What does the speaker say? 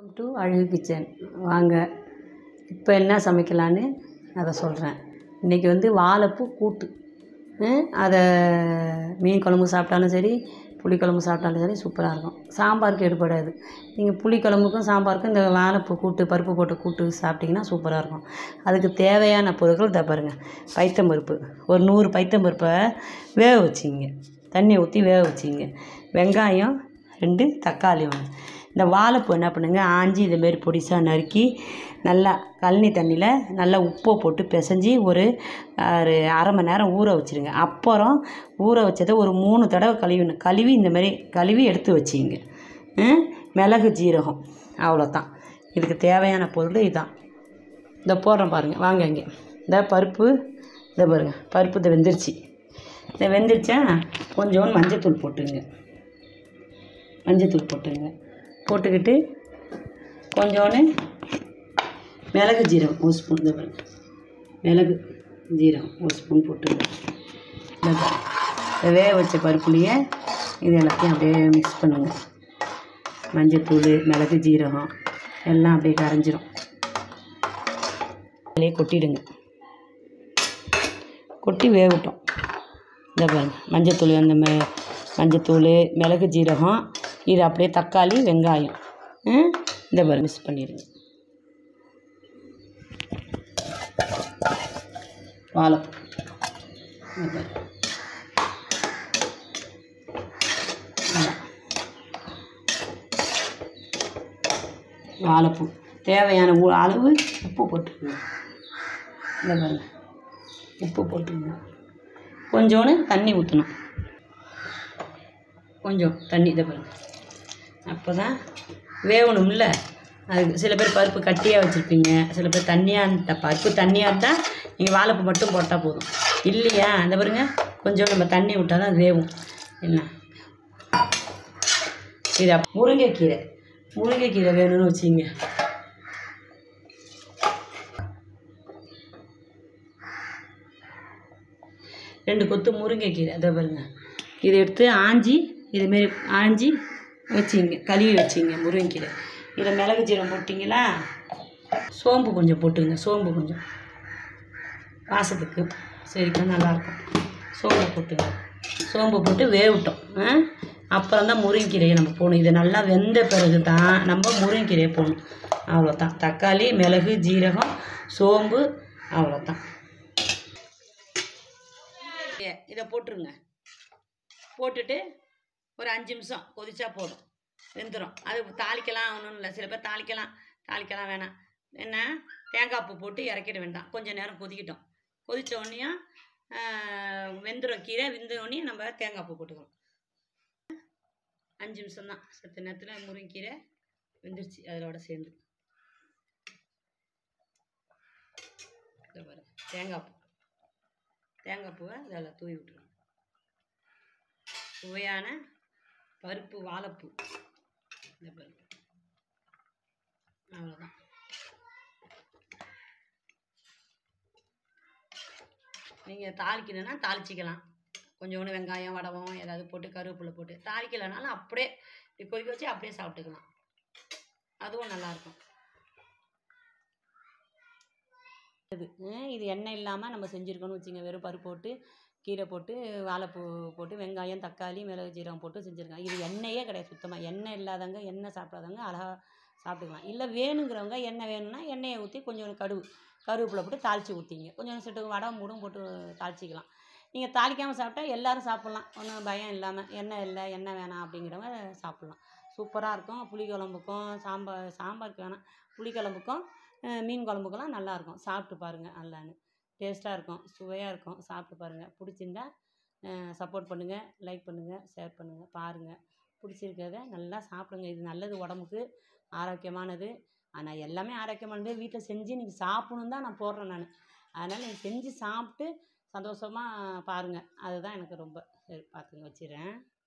Welcome to அழகு kitchen வாங்க இப்போ என்ன சமைக்கலான்னு அதை சொல்கிறேன் இன்றைக்கி வந்து வாழைப்பூ கூட்டு ம், அதை மீன் குழம்பு சாப்பிட்டாலும் சரி புளி குழம்பு சாப்பிட்டாலும் சரி சூப்பராக இருக்கும் சாம்பாருக்கு எடுபடாது நீங்கள் புளி குழம்புக்கும் சாம்பாருக்கும் இந்த வாழைப்பூ கூட்டு பருப்பு போட்டு கூட்டு சாப்பிட்டிங்கன்னா சூப்பராக இருக்கும் அதுக்கு தேவையான பொருட்கள் இதை பாருங்கள் பைத்தம்பருப்பு ஒரு நூறு பைத்தம்பருப்பை வேக வச்சிங்க தண்ணி ஊற்றி வேக வச்சிங்க வெங்காயம் ரெண்டு தக்காளி ஒன்று இந்த வாழைப்பூ என்ன பண்ணுங்க ஆஞ்சி இதேமாரி பொடிசாக நறுக்கி நல்லா கழனி தண்ணியில் நல்லா உப்பை போட்டு பிசைஞ்சி ஒரு ஒரு அரை மணி நேரம் ஊற வச்சுருங்க அப்புறம் ஊற வச்சதை ஒரு மூணு தடவை கழுவிடணும் கழுவி இந்த மாதிரி கழுவி எடுத்து வச்சிங்க ம், மிளகு ஜீரகம் அவ்வளோதான் இதுக்கு தேவையான பொருள் இதுதான் இந்த போடுறேன் பாருங்கள் வாங்க இங்கே இந்த பருப்பு இதை பாருங்கள் பருப்பு இதை வெந்துருச்சு இதை வெந்துருச்சா கொஞ்சோண்டு மஞ்சத்தூள் போட்டுங்க மஞ்சத்தூள் போட்டுங்க போட்டுக்கிட்டு கொஞ்சோண்டு மிளகு ஜீரகம் ஒரு ஸ்பூன் இந்த பாருங்க மிளகு ஜீரகம் ஒரு ஸ்பூன் போட்டுங்க இந்த பாருங்க. இந்த வேக வச்ச பருப்புலேயே இது எல்லாத்தையும் அப்படியே மிக்ஸ் பண்ணுங்க மஞ்சத்தூள் மிளகு ஜீரகம் எல்லாம் அப்படியே கரைஞ்சிரும் அதிலே கொட்டிடுங்க கொட்டி வேகட்டும் இந்த பாருங்க மஞ்சத்தூள் அந்த மெ மஞ்சத்தூள் மிளகு ஜீரகம் இது அப்படியே தக்காளி வெங்காயம் ம், இந்த பாருங்க மிக்ஸ் பண்ணிடுங்க வாழைப்பூ இந்த பாருங்க. அதான். வாழைப்பூ தேவையான ஊ- அளவு உப்பு போட்டுக்கோங்க இந்த பாருங்க உப்பு போட்டுக்கோங்க கொஞ்சோண்டு தண்ணி ஊற்றணும் கொஞ்சம் தண்ணி இதை பாருங்க அப்போ தான் வேகணும்ல அதுக்கு சில பேர் பருப்பு கட்டியாக வச்சுருப்பீங்க சில பேர் தண்ணியாக இருந்தால் பருப்பு தண்ணியாக இருந்தால் நீங்கள் வாழைப்பூ மட்டும் போட்டால் போதும் இல்லையா அந்த பாருங்க கொஞ்சம் நம்ம தண்ணி விட்டால் தான் வேகும் என்ன இது அப்~ முருங்கைக்கீரை முருங்கைக்கீரை வேணும்னு வச்சிங்க ரெண்டு கொத்து முருங்கைக்கீரை அதை பாருங்க இதை எடுத்து ஆஞ்சி இதுமாரி ஆஞ்சி வச்சிங்க கழுவி வச்சிங்க முருங்கைக்கீரை இதை மிளகு ஜீரம் போட்டிங்களா சோம்பு கொஞ்சம் போட்டுங்க சோம்பு கொஞ்சம் வாசத்துக்கு சரிக்கும் நல்லாயிருக்கும் சோம்பு போட்டுங்க சோம்பு போட்டு வேவிட்டோம் ஆ? அப்புறம் தான் முருங்கைக்கீரையை நம்ம போடணும் இது நல்லா வெந்த பிறகு தான் நம்ம முருங்கைக்கீரையை போடணும் அவ்வளோதான் தக்காளி மிளகு ஜீரகம் சோம்பு அவ்வளோதான் இதை போட்டுருங்க போட்டுட்டு ஒரு அஞ்சு நிமிஷம் கொதிச்சா போதும் வெந்துடும் அது தாளிக்கலாம் ஒன்றும் இல்லை சில பேர் தாளிக்கலாம் தாளிக்கலாம் வேணாம் என்ன தேங்காய் பூ போட்டு இறக்கிட வேண்டாம் கொஞ்சம் நேரம் கொதிக்கட்டும் கொதிச்ச உடனேயும் வெந்துடும் கீரை வெந்த உடனே நம்ம தேங்காய் பூ போட்டுக்கலாம் அஞ்சு நிமிஷம் தான் சத்து நேரத்தில் முருங்கீரை வெந்துருச்சு அதோட சேர்ந்து இதோ பாருங்க தேங்காய் பூ தேங்காய் பூவை அதில் தூவி விட்டுருங்க சுவையான பருப்பு வாழைப்பூ இந்த பருப்பு அவ்வளோதான் நீங்கள் தாளிக்கணுன்னா தாளிச்சிக்கலாம் கொஞ்சோண்டு வெங்காயம் வடவம் ஏதாவது போட்டு கருவேப்பிலை போட்டு தாளிக்கலைனாலும் அப்படியே இப்படி கொதிக்க வச்சு அப்படியே சாப்பிட்டுக்கலாம் அதுவும் நல்லாயிருக்கும் இது ம், இது எண்ணெய் இல்லாமல் நம்ம செஞ்சுருக்கோன்னு வச்சுங்க வெறும் பருப்பு போட்டு கீரை போட்டு வாழைப்பூ போட்டு வெங்காயம் தக்காளி மிளகு ஜீரகம் போட்டு செஞ்சுருக்கேன் இது எண்ணெயே கிடையாது சுத்தமாக எண்ணெய் இல்லாதவங்க எண்ணெய் சாப்பிடாதவங்க அழகாக சாப்பிட்டுக்கலாம் இல்லை வேணுங்கிறவங்க எண்ணெய் வேணும்னா எண்ணெயை ஊற்றி கொஞ்சம் கடுகு கருவேப்பிலை போட்டு தாளித்து ஊற்றிங்க கொஞ்சம் சிட்டு வடை மூடும் போட்டு தாளிச்சிக்கலாம் நீங்கள் தாளிக்காமல் சாப்பிட்டா எல்லாரும் சாப்பிட்லாம் ஒன்றும் பயம் இல்லாமல் எண்ணெய் இல்லை எண்ணெய் வேணாம் அப்படிங்கிறவங்க சாப்பிட்லாம் சூப்பராக இருக்கும் புளி குழம்புக்கும் சாம்பார் சாம்பாருக்கு வேணாம் புளி குழம்புக்கும் அஹ், மீன் குழம்புக்கெல்லாம் நல்லாயிருக்கும் சாப்பிட்டு பாருங்கள் நல்லான்னு டேஸ்ட்டாக இருக்கும் சுவையாக இருக்கும் சாப்பிட்டு பாருங்கள் பிடிச்சிருந்தா சப்போர்ட் பண்ணுங்கள் லைக் பண்ணுங்கள் ஷேர் பண்ணுங்கள் பாருங்கள் பிடிச்சிருக்கிறத நல்லா சாப்பிடுங்க இது நல்லது உடம்புக்கு ஆரோக்கியமானது ஆனால் எல்லாமே ஆரோக்கியமானது வீட்டில் செஞ்சு நீங்கள் சாப்பிடணும் தான் நான் போடுறேன் நான் அதனால் நீங்கள் செஞ்சு சாப்பிட்டு சந்தோஷமாக பாருங்கள் அதுதான் எனக்கு ரொம்ப சரி பார்த்துங்க வச்சிடுறேன்